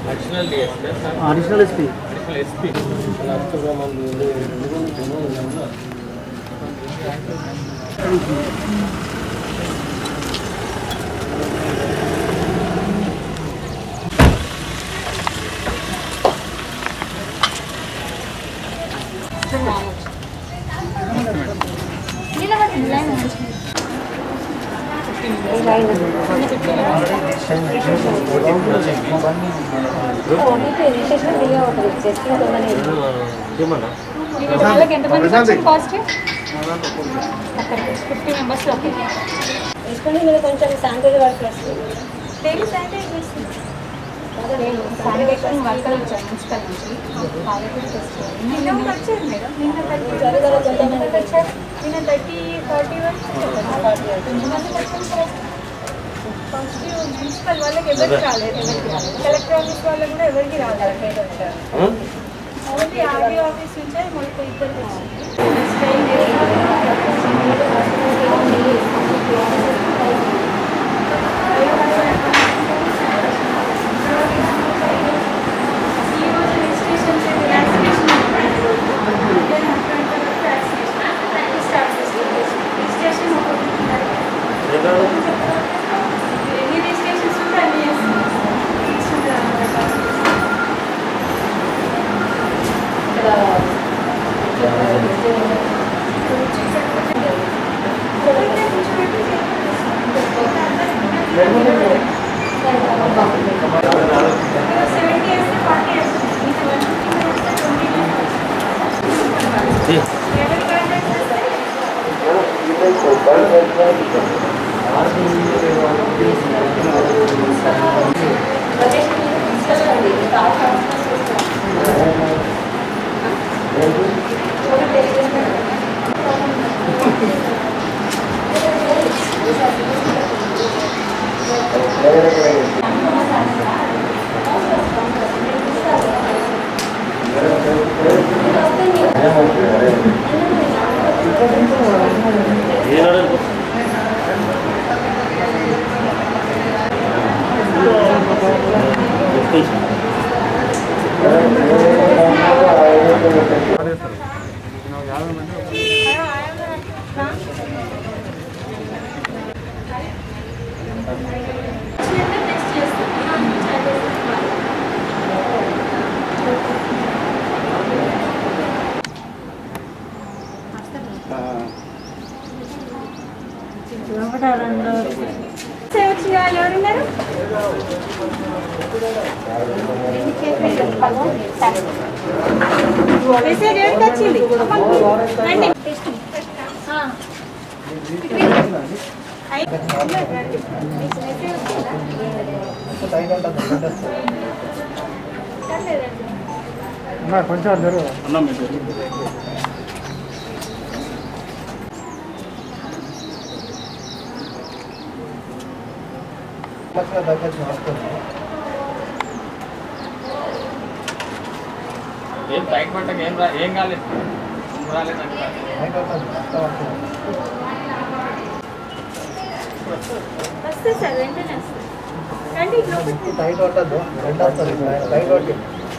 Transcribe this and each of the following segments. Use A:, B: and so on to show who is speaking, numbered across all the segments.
A: Additional DSP sir
B: additional SP
A: additional SP ఏమన్నా
C: వాళ్ళకి ఎంతమంది వచ్చింది కాస్ట్ ఫిఫ్టీ మెంబర్స్ ఓకే
D: వేసుకొని మీరు కొంచెం శానిటైజర్ వర్క్ చేస్తుంది
C: డైలీ శానిటైజ్ చేస్తుంది శానిటేషన్ వర్కర్ వచ్చారు మున్సిపల్ నుంచి వాళ్ళకి టెస్ట్ నిన్న వచ్చారు మేడం నిన్న థర్టీ
D: జరగదు కొంతమంది
C: వచ్చారు నిన్న థర్టీ ఫార్టీ వరకు పాజిటివ్ మున్సిపల్ వాళ్ళకి ఎవరికి రాలేదు ఎవరికి రాలేదు కలెక్టర్ ఆఫీస్ వాళ్ళకి కూడా ఎవరికి రాలేదు ఓన్లీ ఆర్డీ ఆఫీస్ నుంచే మనకు ఇద్దరికి వచ్చింది వచ్చిన వాళ్ళు ఎవరున్నారు మెసేజ్ ఎవరికి వచ్చింది రండి అయి- రండి. మీకు మెసేజ్ వచ్చిందా? రండి, రండి.
B: కొంచెం జరుగు
A: ఏం టైట్ పట్టక ఏం రా ఏం కాలేదు ఏం రాలేదండి
C: వస్తే సార్ వెంటనే వస్తుంది రండి లోపలికి
B: టైట్ కొట్టద్దు రెండు వస్తుంది టైట్ కొట్టి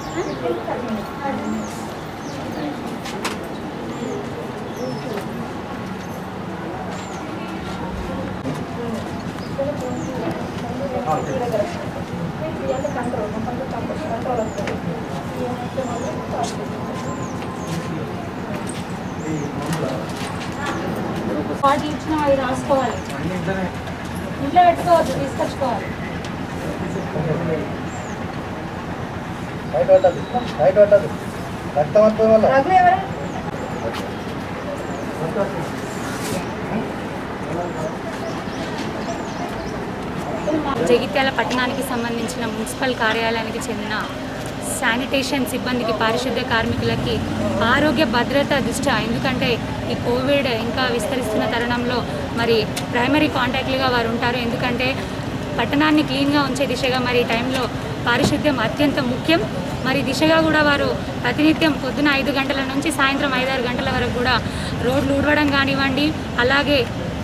C: కార్డు ఇచ్చిన అవి రాసుకోవాలి ఇంట్లో పెట్టుకోవద్దు తీసుకొచ్చుకోవాలి
B: టైట్ కొట్టద్దు టైట్ కొట్టద్దు రక్తం వస్తుంది వల్ల
C: రఘు ఎవరు
E: జగిత్యాల పట్టణానికి సంబంధించిన మున్సిపల్ కార్యాలయానికి చెందిన శానిటేషన్ సిబ్బందికి పారిశుద్ధ్య కార్మికులకి ఆరోగ్య భద్రత దృష్ట్యా ఎందుకంటే ఈ కోవిడ్ ఇంకా విస్తరిస్తున్న తరుణంలో మరి ప్రైమరీ కాంటాక్ట్లుగా వారు ఉంటారు ఎందుకంటే పట్టణాన్ని క్లీన్గా ఉంచే దిశగా మరి ఈ టైంలో పారిశుద్ధ్యం అత్యంత ముఖ్యం మరి దిశగా కూడా వారు ప్రతినిత్యం పొద్దున ఐదు గంటల నుంచి సాయంత్రం ఐదారు గంటల వరకు కూడా రోడ్లు ఊడవడం కానివ్వండి అలాగే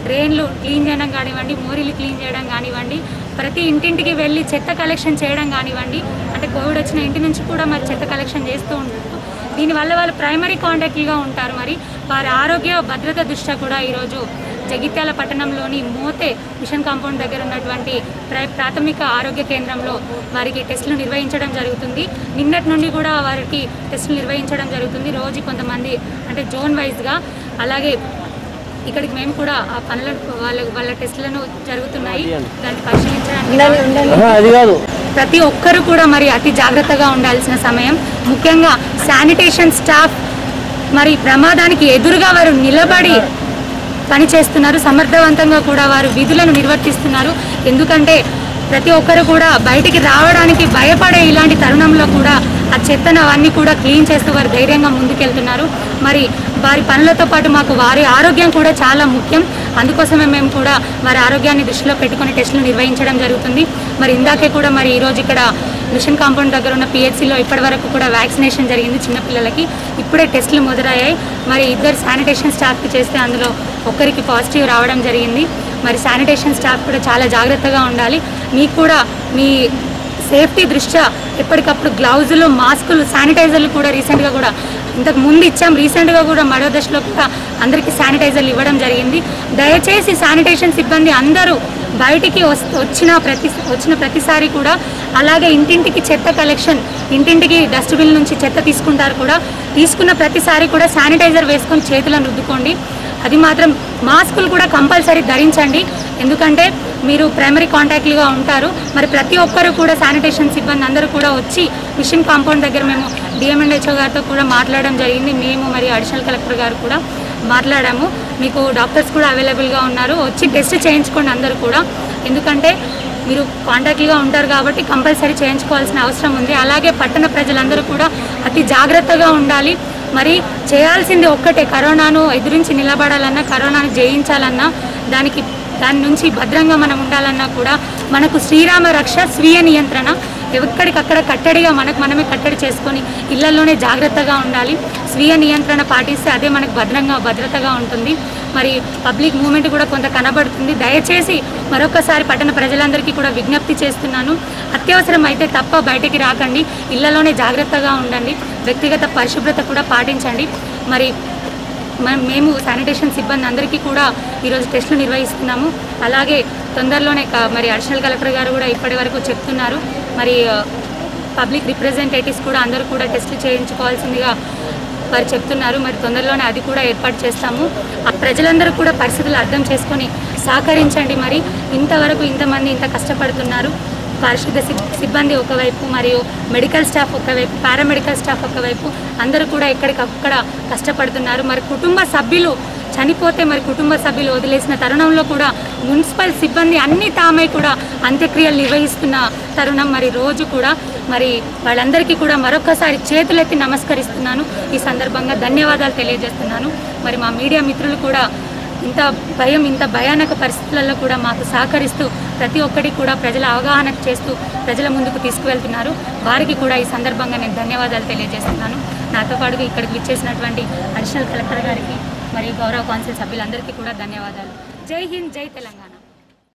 E: డ్రైన్లు క్లీన్ చేయడం కానివ్వండి మోరీలు క్లీన్ చేయడం కానివ్వండి ప్రతి ఇంటింటికి వెళ్ళి చెత్త కలెక్షన్ చేయడం కానివ్వండి అంటే కోవిడ్ వచ్చిన ఇంటి నుంచి కూడా మరి చెత్త కలెక్షన్ చేస్తూ ఉంటారు దీనివల్ల వాళ్ళు ప్రైమరీ కాంటాక్ట్గా ఉంటారు మరి వారి ఆరోగ్య భద్రత దృష్ట్యా కూడా ఈరోజు జగిత్యాల పట్టణంలోని మోతే మిషన్ కాంపౌండ్ దగ్గర ఉన్నటువంటి ప్ర- ప్రాథమిక ఆరోగ్య కేంద్రంలో వారికి టెస్టులు నిర్వహించడం జరుగుతుంది నిన్నటి నుండి కూడా వారికి టెస్టులు నిర్వహించడం జరుగుతుంది రోజు కొంతమంది అంటే జోన్ వైజ్గా అలాగే ఇక్కడికి మేము కూడా ఆ పనుల వాళ్ళ వాళ్ళ టెస్టులను జరుగుతున్నాయి దాన్ని పరిశీలించడానికి
B: అది కాదు
E: ప్రతి ఒక్కరు కూడా మరి అతి జాగ్రత్తగా ఉండాల్సిన సమయం ముఖ్యంగా శానిటేషన్ స్టాఫ్ మరి ప్రమాదానికి ఎదురుగా వారు నిలబడి పనిచేస్తున్నారు సమర్థవంతంగా కూడా వారు విధులను నిర్వర్తిస్తున్నారు ఎందుకంటే ప్రతి ఒక్కరు కూడా బయటికి రావడానికి భయపడే ఇలాంటి తరుణంలో కూడా ఆ చెత్తను అవన్నీ కూడా క్లీన్ చేస్తూ వారు ధైర్యంగా ముందుకెళ్తున్నారు మరి వారి పనులతో పాటు మాకు వారి ఆరోగ్యం కూడా చాలా ముఖ్యం అందుకోసమే మేము కూడా వారి ఆరోగ్యాన్ని దృష్టిలో పెట్టుకొని టెస్టులు నిర్వహించడం జరుగుతుంది మరి ఇందాకే కూడా మరి ఈరోజు ఇక్కడ మిషన్ కాంపౌండ్ దగ్గర ఉన్న పిహెచ్సిలో ఇప్పటి వరకు కూడా వ్యాక్సినేషన్ జరిగింది చిన్నపిల్లలకి ఇప్పుడే టెస్టులు మొదలయ్యాయి మరి ఇద్దరు శానిటేషన్ స్టాఫ్కి చేస్తే అందులో ఒక్కరికి పాజిటివ్ రావడం జరిగింది మరి శానిటేషన్ స్టాఫ్ కూడా చాలా జాగ్రత్తగా ఉండాలి మీకు కూడా మీ సేఫ్టీ దృష్ట్యా ఎప్పటికప్పుడు గ్లౌజులు మాస్కులు శానిటైజర్లు కూడా రీసెంట్గా కూడా ఇంతకు ముందు ఇచ్చాం రీసెంట్గా కూడా మరో దశలో కూడా అందరికీ శానిటైజర్లు ఇవ్వడం జరిగింది దయచేసి శానిటేషన్ సిబ్బంది అందరూ బయటికి వస్- వచ్చిన ప్రతి వచ్చిన ప్రతిసారి కూడా అలాగే ఇంటింటికి చెత్త కలెక్షన్ ఇంటింటికి డస్ట్బిన్ నుంచి చెత్త తీసుకుంటారు కూడా తీసుకున్న ప్రతిసారి కూడా శానిటైజర్ వేసుకొని చేతులను రుద్దుకోండి అది మాత్రం మాస్కులు కూడా కంపల్సరీ ధరించండి ఎందుకంటే మీరు ప్రైమరీ కాంటాక్ట్లుగా ఉంటారు మరి ప్రతి ఒక్కరు కూడా శానిటేషన్ సిబ్బంది అందరూ కూడా వచ్చి మిషన్ కాంపౌండ్ దగ్గర మేము డిఎంఎన్హెచ్ఓ గారితో కూడా మాట్లాడడం జరిగింది మేము మరి అడిషనల్ కలెక్టర్ గారు కూడా మాట్లాడాము మీకు డాక్టర్స్ కూడా అవైలబుల్గా ఉన్నారు వచ్చి టెస్ట్ చేయించుకోండి అందరూ కూడా ఎందుకంటే మీరు కాంటాక్ట్గా ఉంటారు కాబట్టి కంపల్సరీ చేయించుకోవాల్సిన అవసరం ఉంది అలాగే పట్టణ ప్రజలందరూ కూడా అతి జాగ్రత్తగా ఉండాలి మరి చేయాల్సింది ఒక్కటే కరోనాను ఎదురించి నిలబడాలన్నా కరోనాను జయించాలన్నా దానికి దాని నుంచి భద్రంగా మనం ఉండాలన్నా కూడా మనకు శ్రీరామ రక్ష స్వీయ నియంత్రణ ఎక్కడికక్కడ కట్టడిగా మనకు మనమే కట్టడి చేసుకొని ఇళ్లలోనే జాగ్రత్తగా ఉండాలి స్వీయ నియంత్రణ పాటిస్తే అదే మనకు భద్రంగా భద్రతగా ఉంటుంది మరి పబ్లిక్ మూమెంట్ కూడా కొంత కనబడుతుంది దయచేసి మరొకసారి పట్టణ ప్రజలందరికీ కూడా విజ్ఞప్తి చేస్తున్నాను అత్యవసరం అయితే తప్ప బయటికి రాకండి ఇళ్లలోనే జాగ్రత్తగా ఉండండి వ్యక్తిగత పరిశుభ్రత కూడా పాటించండి మరి మ- మేము శానిటేషన్ సిబ్బంది అందరికీ కూడా ఈరోజు టెస్టులు నిర్వహిస్తున్నాము అలాగే తొందరలోనే క- మరి అడిషనల్ కలెక్టర్ గారు కూడా ఇప్పటి వరకు చెప్తున్నారు మరి ఆ, పబ్లిక్ రిప్రజెంటేటివ్స్ కూడా అందరూ కూడా టెస్టులు చేయించుకోవాల్సిందిగా వారు చెప్తున్నారు మరి తొందరలోనే అది కూడా ఏర్పాటు చేస్తాము ఆ ప్రజలందరూ కూడా పరిస్థితులు అర్థం చేసుకొని సహకరించండి మరి ఇంతవరకు ఇంతమంది ఇంత కష్టపడుతున్నారు పారిశుద్ధ సిబ్- సిబ్బంది ఒకవైపు మరియు మెడికల్ స్టాఫ్ ఒకవైపు పారామెడికల్ స్టాఫ్ ఒకవైపు అందరూ కూడా ఎక్కడికక్కడ కష్టపడుతున్నారు మరి కుటుంబ సభ్యులు చనిపోతే మరి కుటుంబ సభ్యులు వదిలేసిన తరుణంలో కూడా మున్సిపల్ సిబ్బంది అన్ని తామై కూడా అంత్యక్రియలు నిర్వహిస్తున్న తరుణం మరి రోజు కూడా మరి వాళ్ళందరికీ కూడా మరొకసారి చేతులెత్తి నమస్కరిస్తున్నాను ఈ సందర్భంగా ధన్యవాదాలు తెలియజేస్తున్నాను మరి మా మీడియా మిత్రులు కూడా ఇంత భయం ఇంత భయానక పరిస్థితులలో కూడా మాకు సహకరిస్తూ ప్రతి ఒక్కటి కూడా ప్రజల అవగాహన చేస్తూ ప్రజల ముందుకు తీసుకువెళ్తున్నారు వారికి కూడా ఈ సందర్భంగా నేను ధన్యవాదాలు తెలియజేస్తున్నాను నాతో పాటు ఇక్కడికి విచ్చేసినటువంటి అడిషనల్ కలెక్టర్ గారికి మరియు గౌరవ కౌన్సిల్ సభ్యులందరికీ కూడా ధన్యవాదాలు జై హింద్ జై తెలంగాణ